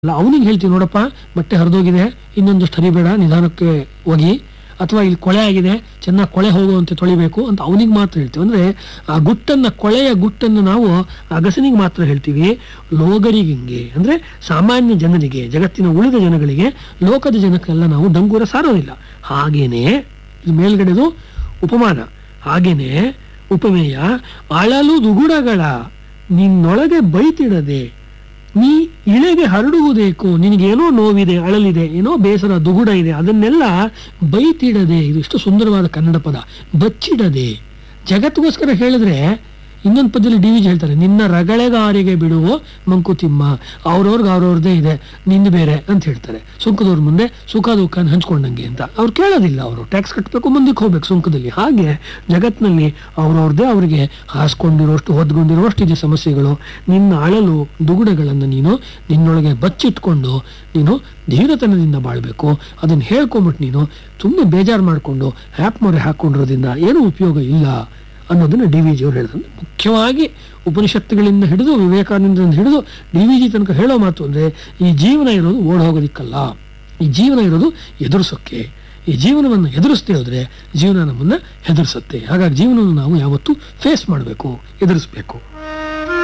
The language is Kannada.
ಅಲ್ಲ ಅವನಿಗೆ ಹೇಳ್ತೀವಿ ನೋಡಪ್ಪ ಬಟ್ಟೆ ಹರಿದೋಗಿದೆ ಇನ್ನೊಂದಷ್ಟು ಹರಿಬೇಡ ನಿಧಾನಕ್ಕೆ ಹೋಗಿ ಅಥವಾ ಇಲ್ಲಿ ಕೊಳೆ ಆಗಿದೆ ಚೆನ್ನಾಗಿ ಕೊಳೆ ಹೋಗುವಂತೆ ತೊಳಿಬೇಕು ಅಂತ ಅವನಿಗೆ ಮಾತ್ರ ಹೇಳ್ತೀವಿ ಅಂದ್ರೆ ಆ ಗುಟ್ಟನ್ನ ಕೊಳೆಯ ಗುಟ್ಟನ್ನು ನಾವು ಅಗಸನಿಗೆ ಮಾತ್ರ ಹೇಳ್ತೀವಿ ಲೋಗರಿಗೆ ಹಿಂಗೆ ಅಂದ್ರೆ ಸಾಮಾನ್ಯ ಜನರಿಗೆ ಜಗತ್ತಿನ ಉಳಿದ ಜನಗಳಿಗೆ ಲೋಕದ ಜನಕ್ಕೆಲ್ಲ ನಾವು ಡಂಗೂರ ಸಾರೋದಿಲ್ಲ ಹಾಗೇನೆ ಇದು ಮೇಲ್ಗಡೆದು ಉಪಮಾನ ಹಾಗೇನೆ ಉಪಮೇಯ ಅಳಲು ದುಗುಡಗಳ ನಿನ್ನೊಳಗೆ ಬೈತಿಡದೆ ನೀ ಇಳೆಗೆ ಹರಡುವುದೇಕು ನಿನಗೇನೋ ನೋವಿದೆ ಅಳಲಿದೆ ಏನೋ ಬೇಸರ ದುಗುಡ ಇದೆ ಅದನ್ನೆಲ್ಲ ಬೈತಿಡದೆ ಇದು ಎಷ್ಟು ಸುಂದರವಾದ ಕನ್ನಡ ಪದ ಬಚ್ಚಿಡದೆ ಜಗತ್ತಿಗೋಸ್ಕರ ಹೇಳಿದ್ರೆ ಇನ್ನೊಂದು ಪದ್ಯದಲ್ಲಿ ಡಿ ವಿಜಿ ಹೇಳ್ತಾರೆ ನಿನ್ನ ರಗಳೆಗಾರಿಗೆ ಬಿಡುವ ಮಂಕುತಿಮ್ಮ ಅವ್ರವ್ರಿಗೆ ಅವ್ರವ್ರದ್ದೇ ಇದೆ ನಿಂದು ಬೇರೆ ಅಂತ ಹೇಳ್ತಾರೆ ಸುಂಕದವ್ರ ಮುಂದೆ ಸುಖ ದುಃಖ ಹಂಚ್ಕೊಂಡಂಗೆ ಅಂತ ಅವ್ರು ಕೇಳೋದಿಲ್ಲ ಅವರು ಟ್ಯಾಕ್ಸ್ ಕಟ್ಟಬೇಕು ಮುಂದಕ್ಕೆ ಹೋಗ್ಬೇಕು ಸುಂಕದಲ್ಲಿ ಹಾಗೆ ಜಗತ್ತಿನಲ್ಲಿ ಅವ್ರವ್ರದ್ದೇ ಅವರಿಗೆ ಹಾಸ್ಕೊಂಡಿರೋಷ್ಟು ಹೊದ್ಕೊಂಡಿರೋಷ್ಟು ಇದೆ ಸಮಸ್ಯೆಗಳು ನಿನ್ನ ಅಳಲು ದುಗುಡಗಳನ್ನು ನೀನು ನಿನ್ನೊಳಗೆ ಬಚ್ಚಿಟ್ಕೊಂಡು ನೀನು ಧೀರತನದಿಂದ ಬಾಳ್ಬೇಕು ಅದನ್ನು ಹೇಳ್ಕೊಂಬಿಟ್ಟು ನೀನು ಸುಮ್ಮನೆ ಬೇಜಾರು ಮಾಡಿಕೊಂಡು ಹ್ಯಾಪ್ ಮೊರೆ ಹಾಕೊಂಡಿರೋದ್ರಿಂದ ಏನೂ ಉಪಯೋಗ ಇಲ್ಲ ಅನ್ನೋದನ್ನ ಡಿ ವಿ ಜಿ ಅವರು ಹೇಳಿದ್ರು ಮುಖ್ಯವಾಗಿ ಉಪನಿಷತ್ತುಗಳಿಂದ ಹಿಡಿದು ವಿವೇಕಾನಂದರಿಂದ ಹಿಡಿದು ಡಿ ವಿ ಜಿ ತನಕ ಹೇಳೋ ಮಾತು ಅಂದ್ರೆ ಈ ಜೀವನ ಇರೋದು ಓಡ್ ಹೋಗೋದಿಕ್ಕಲ್ಲ ಈ ಜೀವನ ಇರೋದು ಎದುರಿಸೋಕ್ಕೆ ಈ ಜೀವನವನ್ನು ಎದುರಿಸದೇ ಹೋದ್ರೆ ಜೀವನ ನಮ್ಮನ್ನ ಹೆದರಿಸುತ್ತೆ ಹಾಗಾಗಿ ಜೀವನವನ್ನು ನಾವು ಯಾವತ್ತೂ ಫೇಸ್ ಮಾಡಬೇಕು ಎದುರಿಸಬೇಕು